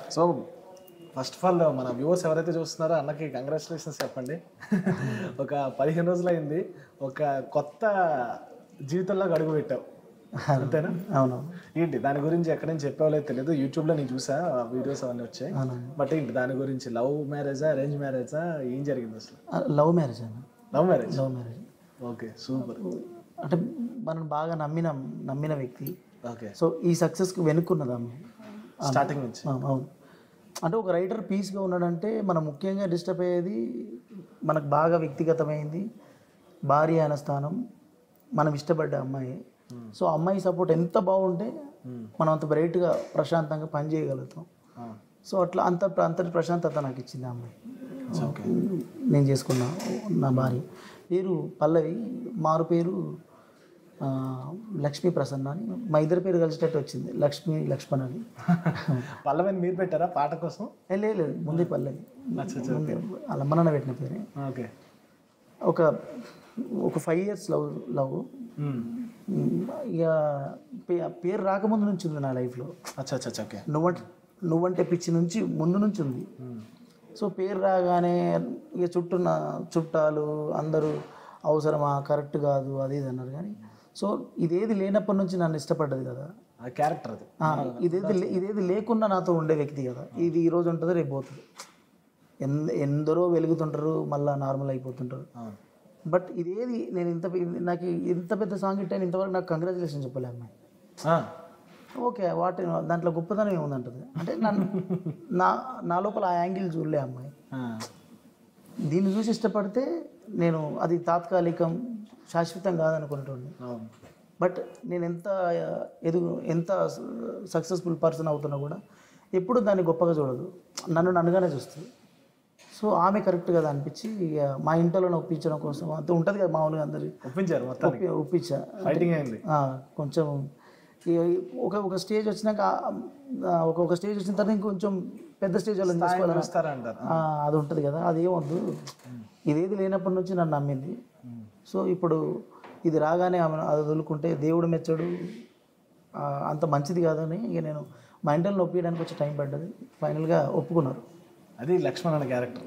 so first of all మన viewers ఎవరైతే చూస్తున్నారో అన్నకి కంగ్రాచులేషన్స్ చెప్పండి ఒక పదిహేను రోజులు అయింది ఒక కొత్త జీవితంలో అడుగు పెట్టావు అంతేనా అవునవును ఏంటి దాని గురించి ఎక్కడి నుంచి చెప్పావో లేదో తెలియదు యూట్యూబ్లో నేను చూసా వీడియోస్ అవన్నీ వచ్చాయి అవునవును బట్ ఏంటి దాని గురించి లవ్ మ్యారేజా అరేంజ్ మ్యారేజా ఏం జరిగింది అసలు లవ్ మ్యారేజ్ అన్న love marriage love marriage okay super అంటే మనం బాగా నమ్మిన నమ్మిన వ్యక్తి ఓకే సో ఈ సక్సెస్కి వెనుక్కున్నది అమ్మాయి స్టార్టింగ్ నుంచి ఆ, అవును అంటే ఒక రైటర్ పీస్గా ఉన్నాడంటే మనం ముఖ్యంగా డిస్టర్బ్ అయ్యేది మనకు బాగా వ్యక్తిగతమైంది భార్య అనే స్థానం మనం ఇష్టపడ్డ అమ్మాయి సో అమ్మాయి సపోర్ట్ ఎంత బాగుంటే మనం అంత బ్రైట్గా ప్రశాంతంగా పని చేయగలుగుతాం సో అట్లా అంత అంత ప్రశాంతత నాకు ఇచ్చింది ఆ అమ్మాయి ఓకే నేను చేసుకున్న నా భార్య పేరు పల్లవి మారు పేరు ఆ, లక్ష్మీ ప్రసన్న అని మా ఇద్దరి పేరు కలిసేటట్టు వచ్చింది లక్ష్మీ లక్ష్మణ్ అని పల్లవిని మీరు పెట్టారా పాట కోసం ఏ, లేదు లేదు ముందే పల్లవి ముందే వాళ్ళ అమ్మ నాన్న పెట్టిన పేరే ఓకే ఒక ఒక ఫైవ్ ఇయర్స్ లవ్ లవ్ ఇక పే- పేరు రాకముందు నుంచి ఉంది నా లైఫ్లో అచ్చా అచ్చా అచ్చా ఓకే నువ్వంటే నువ్వంటే పిచ్చి నుంచి ముందు నుంచి ఉంది సో పేరు రాగానే ఇక చుట్టూన్న చుట్టాలు అందరూ అవసరమా కరెక్ట్ కాదు అది ఇది అన్నారు కానీ సో ఇదేది లేనప్పటి నుంచి నన్ను ఇష్టపడ్డది కదా ఆ క్యారెక్టర్ అది ఆ, ఇదేది లే- ఇదేది లేకుండా నాతో ఉండే వ్యక్తి కదా ఇది ఈ రోజు ఉంటుంది రేపు పోతుంది ఎన్ ఎందరో వెలుగుతుంటారు మళ్ళీ నార్మల్ అయిపోతుంటారు అవును బట్ ఇదేది నేను ఇంత పె- నాకు ఇంత పెద్ద సాంగ్ ఇట్టాను ఇంతవరకు నాకు కంగ్రాచులేషన్ చెప్పలే అమ్మాయి ఆ, ఓకే వాటి దాంట్లో గొప్పతనం ఏముందంటది అంటే నన్ను నా నా లోపల ఆ యాంగిల్ చూడలే అమ్మాయి ఆ, దీన్ని చూసి ఇష్టపడితే నేను అది తాత్కాలికం శాశ్వతం కాదనుకునేటోడిని అవును బట్ నేను ఎంత ఎదుగు ఎంత సక్సెస్ఫుల్ పర్సన్ అవుతున్నా కూడా ఎప్పుడు దాన్ని గొప్పగా చూడదు నన్ను నన్నుగానే చూస్తుంది సో ఆమె కరెక్ట్ కదా అనిపించి ఇక మా ఇంట్లో ఒప్పించడం కోసం అంత ఉంటుంది కదా మామూలుగా అందరి ఒప్పించారు మొత్తం ఒప్పి ఒప్పించా ఫైటింగ్ అయింది ఆ, కొంచెం ఈ- ఒక ఒక స్టేజ్ వచ్చినాక ఆ, ఒక ఒక స్టేజ్ వచ్చిన తర్వాత ఇంకొంచెం పెద్ద స్టేజ్ వాళ్ళని తీసుకోవాలని చూస్తారంటారు ఆ, అది ఉంటుంది కదా అది ఏమొద్దు ఇదేది లేనప్పటి నుంచి నన్ను నమ్మింది సో ఇప్పుడు ఇది రాగానే ఆమె అది వదులుకుంటే దేవుడు మెచ్చడు ఆ, అంత మంచిది కాదని ఇక నేను మా ఇంట్లో ఒప్పించడానికి వచ్చి టైం పడ్డది ఫైనల్గా ఒప్పుకున్నారు అది లక్ష్మణ్ అనే క్యారెక్టర్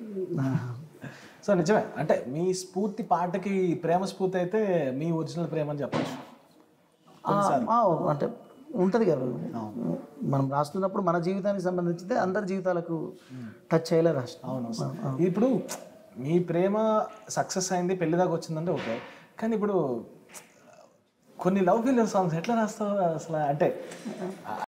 సో నిజమే అంటే మీ స్ఫూర్తి పాటకి ప్రేమ స్ఫూర్తి అయితే మీ ఒరిజినల్ ప్రేమ అని చెప్పచ్చు ఆ, ఆ, అంటే ఉంటుంది కదా మనం రాస్తున్నప్పుడు మన జీవితానికి సంబంధించితే అందరి జీవితాలకు టచ్ అయ్యేలా రాష్ట్రం అవును ఇప్పుడు మీ ప్రేమ సక్సెస్ అయింది పెళ్లి దాకా వచ్చిందంటే ఓకే కానీ ఇప్పుడు కొన్ని లవ్ ఫెయిలియర్ సాంగ్స్ ఎట్లా రాస్తావు అసలు అంటే